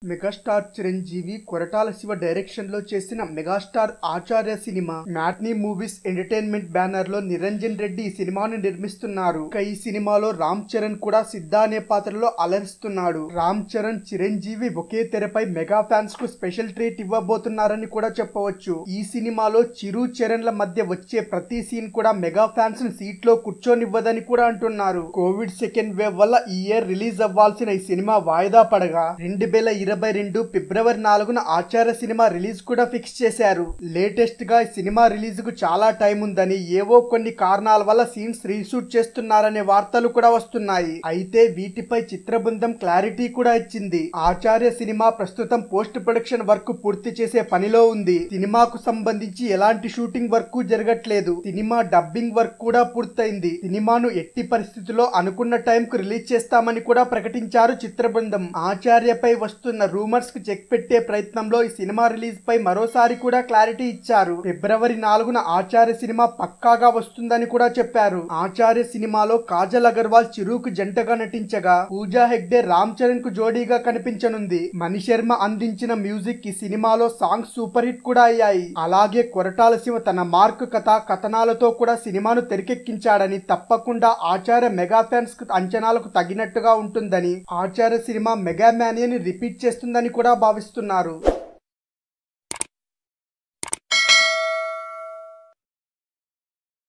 megastar Chiranjeevi Koratala Siva direction లో చేసిన megastar Acharya cinema Matinee Movies Entertainment banner లో నిరంజన్ రెడ్డి ఈ సినిమాను నిర్మిస్తున్నారు ఇక ఈ సినిమాలో రామ్ చరణ్ కూడా సిద్ధ అనే పాత్రలో అలరిస్తున్నాడు రామ్ చరణ్ చిరంజీవి ఒకే తెరపై మెగా ఫ్యాన్స్ కు స్పెషల్ ట్రీట్ ఇవ్వబోతున్నారని కూడా చెప్పవచ్చు ఈ సినిమాలో చిరు చరణ్ల మధ్య వచ్చే ప్రతి సీన్ కూడా మెగా ఫ్యాన్స్ ని సీట్ లో కూర్చోనివ్వదని కూడా అంటున్నారు కోవిడ్ సెకండ్ వేవ్ వల్ల ఈ ఇయర్ రిలీజ్ అవ్వాల్సిన ఈ సినిమా వాయిదా పడగా రెండు వేల ఇరవై రెండు ఫిబ్రవరి నాలుగున ఆచార్య సినిమా రిలీజ్ కూడా ఫిక్స్ చేశారు లేటెస్ట్ గా ఈ సినిమా రిలీజ్ కు చాలా టైం ఉందని ఏవో కొన్ని కారణాల వల్ల సీన్స్ రీషూట్ చేస్తున్నారనే వార్తలు కూడా వస్తున్నాయి అయితే వీటిపై చిత్ర బృందం క్లారిటీ కూడా ఇచ్చింది ఆచార్య సినిమా ప్రస్తుతం పోస్ట్ ప్రొడక్షన్ వర్క్ పూర్తి చేసే పనిలో ఉంది సినిమాకు సంబంధించి ఎలాంటి షూటింగ్ వర్క్ జరగట్లేదు సినిమా డబ్బింగ్ వర్క్ కూడా పూర్తయింది సినిమాను ఎట్టి పరిస్థితుల్లో అనుకున్న టైం కు రిలీజ్ చేస్తామని కూడా ప్రకటించారు చిత్ర బృందం ఆచార్యపై వస్తున్న రూమర్స్ కు చెక్ పెట్టే ప్రయత్నంలో ఈ సినిమా రిలీజ్ పై మరోసారి కూడా క్లారిటీ ఇచ్చారు ఫిబ్రవరి నాలుగున ఆచార్య సినిమా పక్కాగా వస్తుందని కూడా చెప్పారు ఆచార్య సినిమాలో కాజల్ అగర్వాల్ చిరుకు జంటగా నటించగా పూజా హెగ్డే రామ్ చరణ్ కు జోడీగా కనిపించనుంది మణి శర్మ అందించిన మ్యూజిక్ ఈ సినిమాలో సాంగ్స్ సూపర్ హిట్ కూడా అయ్యాయి అలాగే కొరటాల శివ తన మార్క్ కథ కథనాలతో కూడా సినిమాను తెరకెక్కించాడని తప్పకుండా ఆచార్య మెగా ఫ్యాన్స్ కు అంచనాలకు తగినట్టుగా ఉంటుందని ఆచార్య సినిమా మెగా మ్యానియని రిపీట్ చేస్తుందని కూడా భావిస్తున్నారు